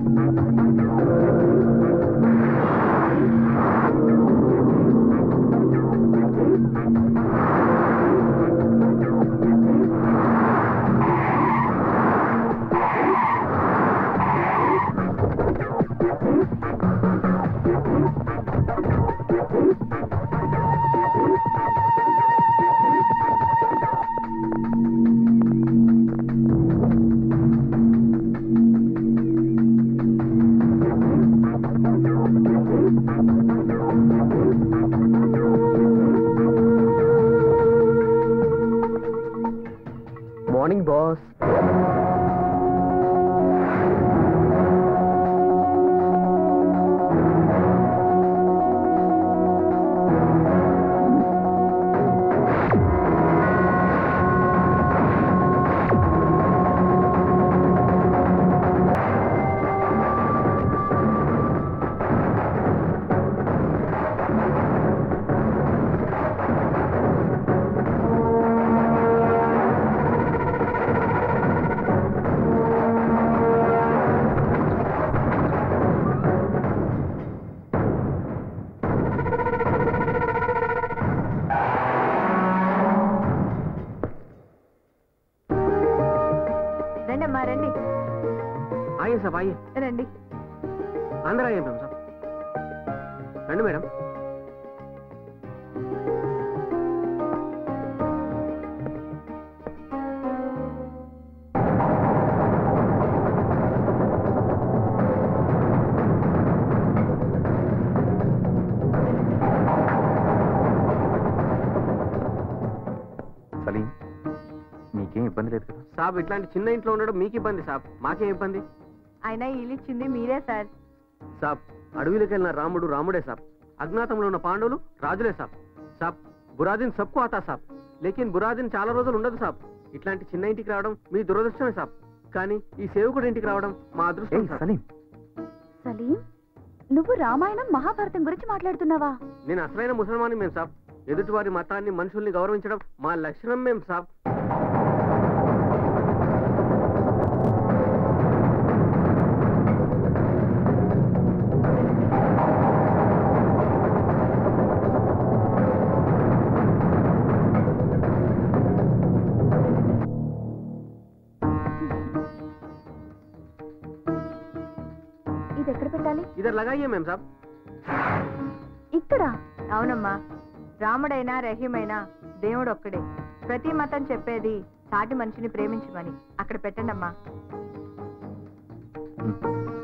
Morning boss రండి అమ్మా రండి ఆయ్యే సాబ్ ఆయ్యే రండి అందరూ ఆయ్యే మేడం సాబ్ రండి మేడం సలీం మీకేం ఇబ్బంది లేదు కదా సాబ్ ఇట్లాంటి చిన్న ఇంట్లో ఉండడం మీకు ఇబ్బంది సాబ్ మాకేం ఇబ్బంది అయినా ఇల్లు ఇచ్చింది మీరే సార్ సాబ్ అడవిలోకి వెళ్ళిన రాముడు రాముడే సాబ్ అజ్ఞాతంలో ఉన్న పాండవులు రాజులే సాబ్ సాబ్ బురాదిన్ సబ్కు ఆతా సాబ్ లేకిన్ బురాదిన్ చాలా రోజులు ఉండదు సాబ్ ఇట్లాంటి చిన్న ఇంటికి రావడం మీ దురదృష్టమే సాబ్ కానీ ఈ సేవకుడి ఇంటికి రావడం మా అదృష్టం ఏయ్ సాబ్. సలీం సలీం నువ్వు రామాయణం మహాభారతం గురించి మాట్లాడుతున్నావా నేను అసలైన ముసల్మాని మేము సాబ్ ఎదుటి వారి మతాన్ని మనుషుల్ని గౌరవించడం మా లక్షణం మేము సాబ్ ఇది ఎక్కడ పెట్టాలి ఇద్దరు లగాయ్యే మేము సాబ్ ఇక్కడ అవునమ్మా రాముడైనా రహీమైనా దేవుడు ఒక్కడే ప్రతి మతం చెప్పేది సాటి మనిషిని ప్రేమించమని అక్కడ పెట్టండి అమ్మా ఉమ్.